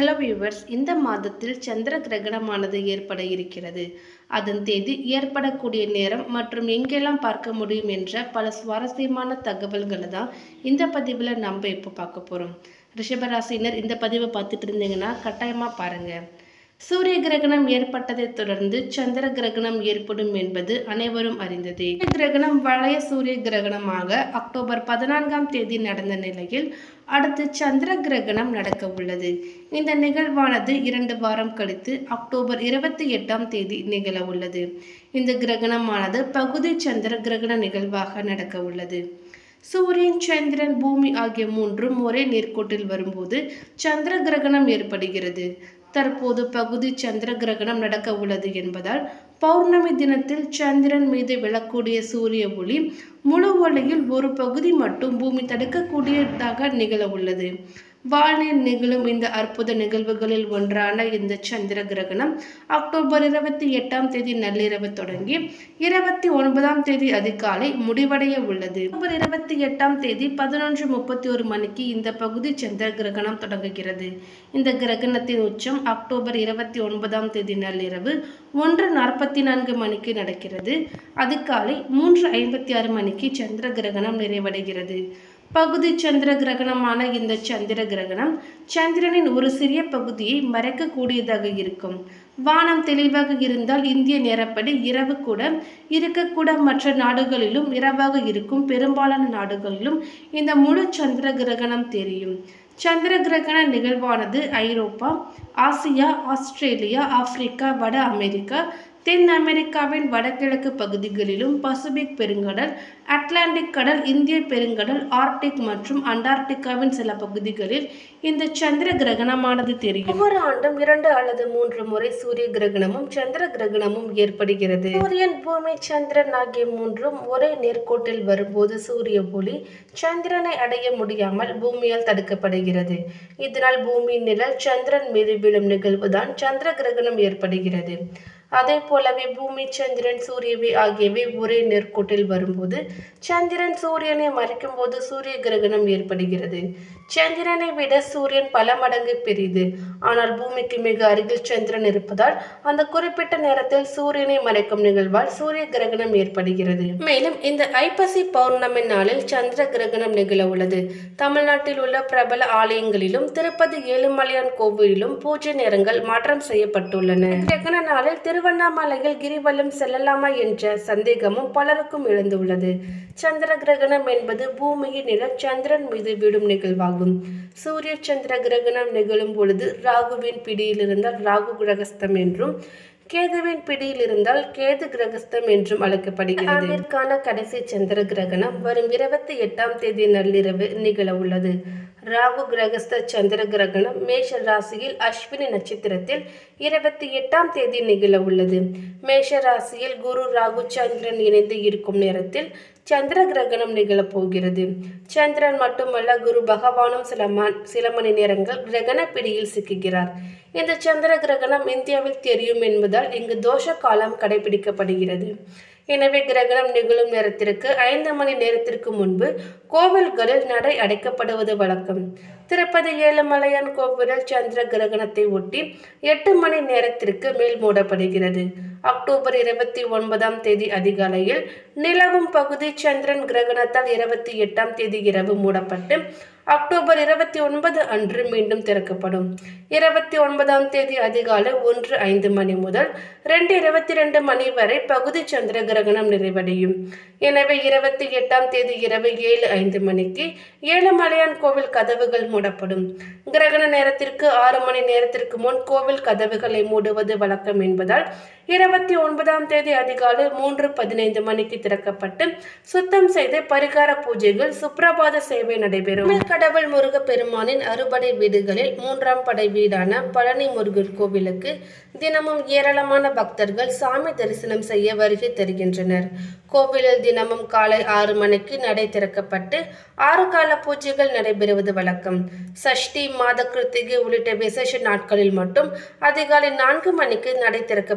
hello viewers இந்த மாதத்தில் சந்திர கிரகணமானது ஏற்பட இருக்கிறது அதன் தேதி ஏற்படக்கூடிய நேரம் மற்றும் எங்கெல்லாம் பார்க்க முடியும் என்ற பல சுவாரஸ்யமான தகவல்களை தான் இந்த பதிவில் நம்ம இப்போ பார்க்க போகிறோம் ரிஷபராசினர் இந்த பதிவை பார்த்துட்டு இருந்தீங்கன்னா கட்டாயமாக பாருங்கள் சூரிய கிரகணம் ஏற்பட்டதை தொடர்ந்து சந்திர கிரகணம் ஏற்படும் என்பது அனைவரும் அறிந்ததே சூரிய கிரகணம் வளைய சூரிய கிரகணமாக அக்டோபர் பதினான்காம் தேதி நடந்த நிலையில் அடுத்து சந்திர கிரகணம் நடக்க உள்ளது இந்த நிகழ்வானது இரண்டு வாரம் கழித்து அக்டோபர் இருபத்தி எட்டாம் தேதி நிகழ உள்ளது இந்த கிரகணமானது பகுதி சந்திர கிரகண நிகழ்வாக நடக்க உள்ளது சூரியன் சந்திரன் பூமி ஆகிய மூன்றும் ஒரே நேர்கோட்டில் வரும்போது சந்திர கிரகணம் ஏற்படுகிறது தற்போது பகுதி சந்திர கிரகணம் நடக்க உள்ளது என்பதால் பௌர்ணமி தினத்தில் சந்திரன் மீது விழக்கூடிய சூரிய ஒளி முழு ஒளியில் ஒரு பகுதி மட்டும் பூமி தடுக்கக்கூடியதாக நிகழ உள்ளது வானில் நிகழும் இந்த அற்புத நிகழ்வுகளில் ஒன்றான இந்த சந்திர கிரகணம் அக்டோபர் இருபத்தி எட்டாம் தேதி நள்ளிரவு தொடங்கி இருபத்தி ஒன்பதாம் தேதி அதிகாலை முடிவடைய உள்ளது அக்டோபர் இருபத்தி எட்டாம் தேதி பதினொன்று முப்பத்தி ஒரு மணிக்கு இந்த பகுதி சந்திர கிரகணம் தொடங்குகிறது இந்த கிரகணத்தின் உச்சம் அக்டோபர் இருபத்தி ஒன்பதாம் தேதி நள்ளிரவு ஒன்று நாற்பத்தி நான்கு மணிக்கு நடக்கிறது அதிகாலை மூன்று ஐம்பத்தி ஆறு மணிக்கு சந்திர கிரகணம் நிறைவடைகிறது பகுதி சந்திர கிரகணமான இந்த சந்திர கிரகணம் சந்திரனின் ஒரு சிறிய பகுதியை மறைக்கக்கூடியதாக இருக்கும் வானம் தெளிவாக இருந்தால் இந்திய நேரப்படி இரவு கூட இருக்கக்கூட மற்ற நாடுகளிலும் இரவாக இருக்கும் பெரும்பாலான நாடுகளிலும் இந்த முழு சந்திர கிரகணம் தெரியும் சந்திர கிரகண நிகழ்வானது ஐரோப்பா ஆசியா ஆஸ்திரேலியா ஆப்பிரிக்கா வட அமெரிக்கா தென் அமெரிக்காவின் வடகிழக்கு பகுதிகளிலும் பசிபிக் பெருங்கடல் அட்லாண்டிக் கடல் இந்திய பெருங்கடல் ஆர்டிக் மற்றும் அண்டார்டிகாவின் சில பகுதிகளில் இந்த சந்திர கிரகணமானது தெரியும் ஒவ்வொரு ஆண்டும் இரண்டு அல்லது மூன்று முறை சூரிய கிரகணமும் சந்திர கிரகணமும் ஏற்படுகிறது சூரியன் பூமி சந்திரன் ஆகிய மூன்றும் ஒரே நேர்கோட்டில் வரும்போது சூரிய ஒளி சந்திரனை அடைய முடியாமல் பூமியால் தடுக்கப்படுகிறது இதனால் பூமியின் நிழல் சந்திரன் மீது விழும் நிகழ்வுதான் சந்திர கிரகணம் ஏற்படுகிறது அதே போலவே பூமி சந்திரன் சூரியவை ஆகியவை ஒரே நேர்கோட்டில் வரும்போது சந்திரன் சூரியனை மறைக்கும் போது சூரிய கிரகணம் ஏற்படுகிறது சந்திரனை விட சூரியன் பல மடங்கு பெரிது ஆனால் பூமிக்கு மிக அருகில் சந்திரன் இருப்பதால் அந்த குறிப்பிட்ட நேரத்தில் சூரியனை மறைக்கும் நிகழ்வால் சூரிய கிரகணம் ஏற்படுகிறது மேலும் இந்த ஐப்பசி பௌர்ணமி நாளில் சந்திர கிரகணம் நிகழ உள்ளது தமிழ்நாட்டில் உள்ள பிரபல ஆலயங்களிலும் திருப்பதி ஏழுமலையான் கோவிலிலும் பூஜை நேரங்கள் மாற்றம் செய்யப்பட்டுள்ளன கிரகண நாளில் திருவண்ணாமலையில் கிரிவலம் செல்லலாமா என்ற சந்தேகமும் பலருக்கும் எழுந்துள்ளது சந்திர கிரகணம் என்பது பூமியின் நில சந்திரன் மீது விடும் நிகழ்வாகும் சூரிய சந்திர கிரகணம் நிகழும் பொழுது ராகுவின் பிடியில் இருந்தால் ராகு கிரகஸ்தம் என்றும் கேதுவின் பிடியில் இருந்தால் கேது கிரகஸ்தம் என்றும் அழைக்கப்படுகிறது ஆண்டிற்கான கடைசி சந்திர கிரகணம் வரும் இருபத்தி எட்டாம் தேதி நள்ளிரவு நிகழ உள்ளது ராகு கிரகஸ்த சந்திர கிரகணம் மேஷ ராசியில் அஸ்வினி நட்சத்திரத்தில் இருபத்தி எட்டாம் தேதி நிகழ உள்ளது மேஷ ராசியில் குரு ராகு சந்திரன் இணைந்து இருக்கும் நேரத்தில் சந்திர கிரகணம் நிகழப் போகிறது சந்திரன் மட்டுமல்ல குரு பகவானும் சில ம சில மணி நேரங்கள் கிரகண பிடியில் சிக்குகிறார் இந்த சந்திர கிரகணம் இந்தியாவில் தெரியும் என்பதால் இங்கு தோஷ காலம் கடைபிடிக்கப்படுகிறது எனவே கிரகணம் நிகழும் நேரத்திற்கு ஐந்து மணி நேரத்திற்கு முன்பு கோவில்களில் நடை அடைக்கப்படுவது வழக்கம் திருப்பதி ஏழுமலையான் கோவிலில் சந்திர கிரகணத்தை ஒட்டி எட்டு மணி நேரத்திற்கு மேல் மூடப்படுகிறது அக்டோபர் இருபத்தி ஒன்பதாம் தேதி அதிகாலையில் நிலவும் பகுதி சந்திரன் கிரகணத்தால் இருபத்தி எட்டாம் தேதி இரவு மூடப்பட்டு அக்டோபர் இருபத்தி ஒன்பது அன்று மீண்டும் திறக்கப்படும் இருபத்தி ஒன்பதாம் தேதி அதிகாலை ஒன்று ஐந்து மணி முதல் ரெண்டு இருபத்தி ரெண்டு மணி வரை பகுதி சந்திர கிரகணம் நிறைவடையும் எனவே இருபத்தி எட்டாம் தேதி இரவு ஏழு ஐந்து மணிக்கு ஏழுமலையான் கோவில் கதவுகள் மூடப்படும் கிரகண நேரத்திற்கு ஆறு மணி நேரத்திற்கு முன் கோவில் கதவுகளை மூடுவது வழக்கம் என்பதால் இருபத்தி ஒன்பதாம் தேதி அதிகாலை மூன்று பதினைந்து மணிக்கு திறக்கப்பட்டு சுத்தம் செய்து பரிகார பூஜைகள் சுப்பிரபாத சேவை நடைபெறும் கடவுள் முருக பெருமானின் அறுபடை வீடுகளில் மூன்றாம் படை வீடான பழனி முருகன் கோவிலுக்கு தினமும் ஏராளமான பக்தர்கள் சாமி தரிசனம் செய்ய வருகை தருகின்றனர் கோவிலில் தினமும் காலை ஆறு மணிக்கு நடை திறக்கப்பட்டு ஆறு கால பூஜைகள் நடைபெறுவது வழக்கம் சஷ்டி மாத கிருத்திகை உள்ளிட்ட விசேஷ நாட்களில் மட்டும் அதிகாலை நான்கு மணிக்கு நடை திறக்கப்படுகிறது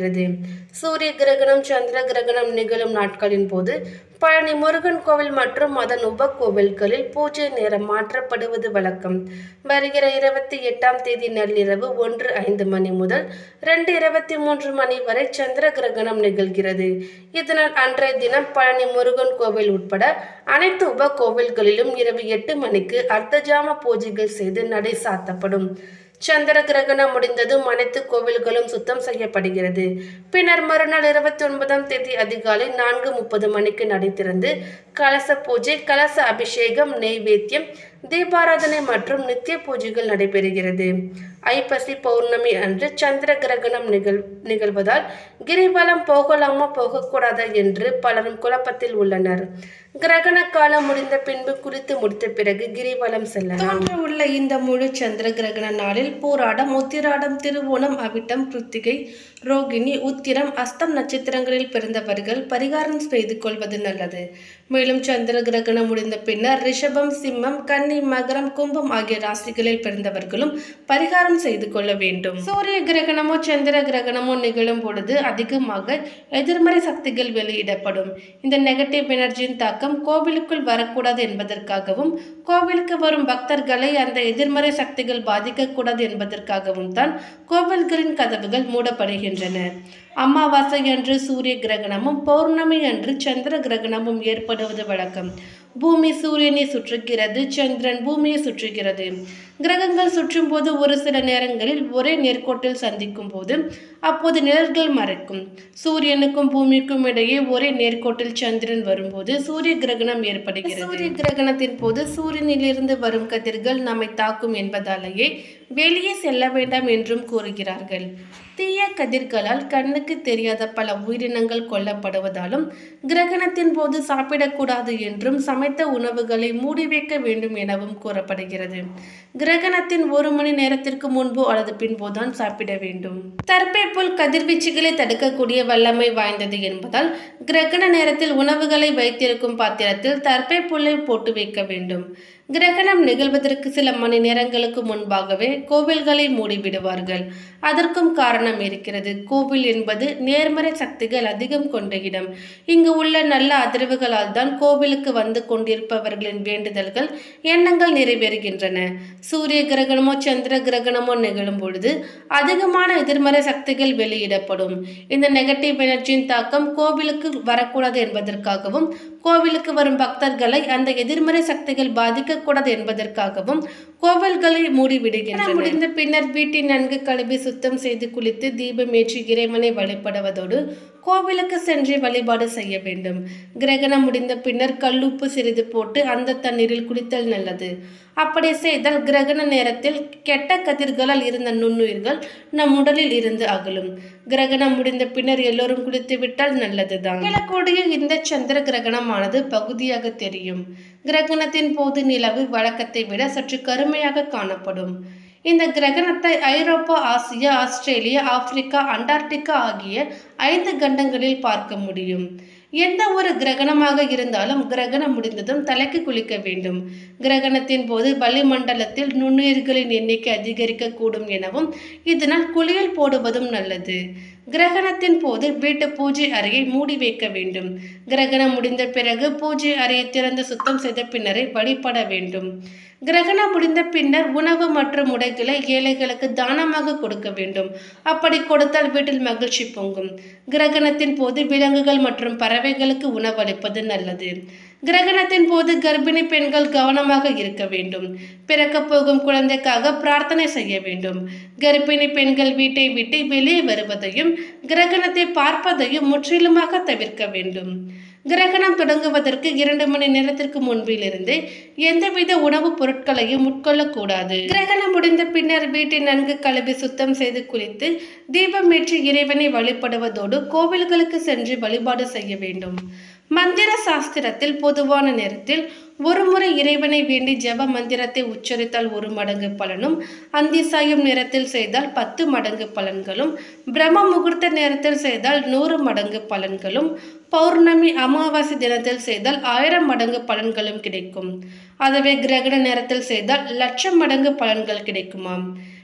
வருகிறது சூரிய கிரகணம் சந்திர கிரகணம் நிகழும் நாட்களின் போது பழனி முருகன் கோவில் மற்றும் அதன் உப கோவில்களில் பூஜை நேரம் மாற்றப்படுவது வழக்கம் வருகிற இருபத்தி எட்டாம் தேதி நள்ளிரவு ஒன்று ஐந்து மணி முதல் ரெண்டு இருபத்தி மூன்று மணி வரை சந்திர கிரகணம் நிகழ்கிறது இதனால் அன்றைய தினம் பழனி முருகன் கோவில் உட்பட அனைத்து உப கோவில்களிலும் இரவு எட்டு மணிக்கு அர்த்தஜாம பூஜைகள் செய்து நடை சாத்தப்படும் சந்திர கிரகணம் முடிந்ததும் அனைத்து கோவில்களும் சுத்தம் செய்யப்படுகிறது பின்னர் மறுநாள் இருபத்தி ஒன்பதாம் தேதி அதிகாலை நான்கு முப்பது மணிக்கு நடை திறந்து கலச பூஜை கலச அபிஷேகம் நெய்வேத்தியம் தீபாராதனை மற்றும் நித்திய பூஜைகள் நடைபெறுகிறது ஐப்பசி பௌர்ணமி அன்று சந்திர கிரகணம் நிகழ் நிகழ்வதால் கிரிவலம் போகலாமா போகக்கூடாதா என்று பலரும் குழப்பத்தில் உள்ளனர் கிரகண காலம் முடிந்த பின்பு குறித்து முடித்த பிறகு கிரிவலம் செல்லலாம் உள்ள இந்த முழு சந்திர கிரகண நாளில் போராடம் உத்திராடம் திருவோணம் அவிட்டம் கிருத்திகை ரோகிணி உத்திரம் அஸ்தம் நட்சத்திரங்களில் பிறந்தவர்கள் பரிகாரம் செய்து கொள்வது நல்லது மேலும் சந்திர கிரகணம் முடிந்த பின்னர் ரிஷபம் சிம்மம் கன்னி மகரம் கும்பம் ஆகிய ராசிகளில் பிறந்தவர்களும் பரிகாரம் செய்து கொள்ள வேண்டும் சூரிய கிரகணமோ சந்திர கிரகணமோ நிகழும் பொழுது அதிகமாக எதிர்மறை சக்திகள் வெளியிடப்படும் இந்த நெகட்டிவ் எனர்ஜியின் தாக்கம் கோவிலுக்குள் வரக்கூடாது என்பதற்காகவும் கோவிலுக்கு வரும் பக்தர்களை அந்த எதிர்மறை சக்திகள் பாதிக்கக்கூடாது என்பதற்காகவும் தான் கோவில்களின் கதவுகள் மூடப்படுகின்றன அமாவாசை அன்று சூரிய கிரகணமும் பௌர்ணமி அன்று சந்திர கிரகணமும் ஏற்படுவது வழக்கம் பூமி சூரியனை சுற்றுகிறது சந்திரன் பூமியை சுற்றுகிறது கிரகங்கள் சுற்றும் போது ஒரு சில நேரங்களில் ஒரே நேர்கோட்டில் சந்திக்கும் போது அப்போது நிழல்கள் மறைக்கும் சூரியனுக்கும் பூமிக்கும் இடையே ஒரே நேர்கோட்டில் சந்திரன் வரும்போது சூரிய கிரகணம் ஏற்படுகிறது சூரிய கிரகணத்தின் போது சூரியனிலிருந்து வரும் கதிர்கள் நம்மை தாக்கும் என்பதாலேயே வெளியே செல்ல வேண்டாம் என்றும் கூறுகிறார்கள் தீய கதிர்களால் கண்ணுக்கு தெரியாத பல உயிரினங்கள் கொல்லப்படுவதாலும் கிரகணத்தின் போது சாப்பிடக்கூடாது என்றும் சமைத்த உணவுகளை மூடி வைக்க வேண்டும் எனவும் கூறப்படுகிறது கிரகணத்தின் ஒரு மணி நேரத்திற்கு முன்போ அல்லது பின்போதான் சாப்பிட வேண்டும் தற்பேப்புல் கதிர்வீச்சுகளை தடுக்கக்கூடிய வல்லமை வாய்ந்தது என்பதால் கிரகண நேரத்தில் உணவுகளை வைத்திருக்கும் பாத்திரத்தில் தற்பேப்புல்லை போட்டு வைக்க வேண்டும் கிரகணம் நிகழ்வதற்கு சில மணி நேரங்களுக்கு முன்பாகவே கோவில்களை மூடிவிடுவார்கள் அதற்கும் காரணம் இருக்கிறது கோவில் என்பது நேர்மறை சக்திகள் அதிகம் கொண்ட இடம் இங்கு உள்ள நல்ல அதிர்வுகளால் தான் கோவிலுக்கு வந்து கொண்டிருப்பவர்களின் வேண்டுதல்கள் எண்ணங்கள் நிறைவேறுகின்றன சூரிய கிரகணமோ சந்திர கிரகணமோ நிகழும் பொழுது அதிகமான எதிர்மறை சக்திகள் வெளியிடப்படும் இந்த நெகட்டிவ் எனர்ஜியின் தாக்கம் கோவிலுக்கு வரக்கூடாது என்பதற்காகவும் கோவிலுக்கு வரும் பக்தர்களை அந்த எதிர்மறை சக்திகள் பாதிக்கக்கூடாது என்பதற்காகவும் கோவில்களை மூடிவிடுகின்றன முடிந்த பின்னர் வீட்டை நன்கு கழுவி சுத்தம் செய்து குளித்து தீபம் ஏற்றி இறைவனை வழிபடுவதோடு கோவிலுக்கு சென்று வழிபாடு செய்ய வேண்டும் கிரகணம் முடிந்த பின்னர் கல்லுப்பு சிறிது போட்டு அந்த தண்ணீரில் குளித்தல் நல்லது அப்படி செய்தால் கிரகண நேரத்தில் கெட்ட கதிர்களால் இருந்த நுண்ணுயிர்கள் நம் உடலில் இருந்து அகலும் கிரகணம் முடிந்த பின்னர் எல்லோரும் குளித்து விட்டால் நல்லதுதான் நிலக்கூடிய இந்த சந்திர கிரகணமானது பகுதியாக தெரியும் கிரகணத்தின் போது நிலவு வழக்கத்தை விட சற்று கருமையாக காணப்படும் இந்த கிரகணத்தை Europe Asia Australia Africa Antarctica ஆகிய ஐந்து கண்டங்களில் பார்க்க முடியும் எந்த ஒரு கிரகணமாக இருந்தாலும் கிரகணம் முடிந்ததும் தலைக்கு குளிக்க வேண்டும் கிரகணத்தின் போது வளிமண்டலத்தில் நுண்ணுயிர்களின் எண்ணிக்கை அதிகரிக்கக்கூடும் எனவும் இதனால் குளியல் போடுவதும் நல்லது கிரகணத்தின் போது வீட்டு பூஜை அறையை மூடி வைக்க வேண்டும் கிரகணம் முடிந்த பிறகு பூஜை அறையை திறந்து சுத்தம் செய்த பின்னரே வழிபட வேண்டும் கிரகணம் முடிந்த பின்னர் உணவு மற்றும் உடைகளை ஏழைகளுக்கு தானமாக கொடுக்க வேண்டும் அப்படி கொடுத்தால் வீட்டில் மகிழ்ச்சி பொங்கும் கிரகணத்தின் போது விலங்குகள் மற்றும் பறவைகளுக்கு உணவளிப்பது நல்லது கிரகணத்தின் போது கர்ப்பிணி பெண்கள் கவனமாக இருக்க வேண்டும் பிறக்கப் போகும் குழந்தைக்காக பிரார்த்தனை செய்ய வேண்டும் கர்ப்பிணி பெண்கள் வீட்டை விட்டு வெளியே வருவதையும் கிரகணத்தை பார்ப்பதையும் முற்றிலுமாக தவிர்க்க வேண்டும் கிரகணம் தொடங்குவதற்கு இரண்டு மணி நேரத்திற்கு முன்பிலிருந்து எந்தவித உணவுப் பொருட்களையும் உட்கொள்ளக்கூடாது கிரகணம் முடிந்த பின்னர் வீட்டை நன்கு கழுவி சுத்தம் செய்து குளித்து தீபம் ஏற்றி இறைவனை வழிபடுவதோடு கோவில்களுக்கு சென்று வழிபாடு செய்ய வேண்டும் மந்திர சாஸ்திரத்தில் பொதுவான நேரத்தில் ஒருமுறை இறைவனை வேண்டி ஜெப மந்திரத்தை உச்சரித்தால் ஒரு மடங்கு பலனும் அந்தி சாயும் நேரத்தில் செய்தால் பத்து மடங்கு பலன்களும் பிரம்ம முகூர்த்த நேரத்தில் செய்தால் நூறு மடங்கு பலன்களும் பௌர்ணமி அமாவாசை தினத்தில் செய்தால் ஆயிரம் மடங்கு பலன்களும் கிடைக்கும் அதுவே கிரகண நேரத்தில் செய்தால் லட்சம் மடங்கு பலன்கள் கிடைக்குமாம்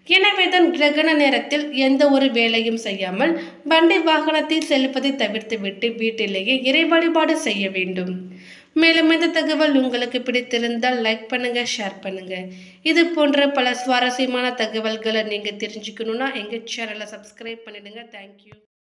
எனவே தான் கிரகண நேரத்தில் எந்த ஒரு வேலையும் செய்யாமல் வண்டி வாகனத்தில் செல்வதை தவிர்த்துவிட்டு வீட்டிலேயே இறை வழிபாடு செய்ய வேண்டும் மேலும் இந்த தகவல் உங்களுக்கு பிடித்திருந்தால் லைக் பண்ணுங்க ஷேர் பண்ணுங்க இது போன்ற பல சுவாரஸ்யமான தகவல்களை நீங்க தெரிஞ்சுக்கணும்னா எங்க சேனலை சப்ஸ்கிரைப் பண்ணிடுங்க தேங்க்யூ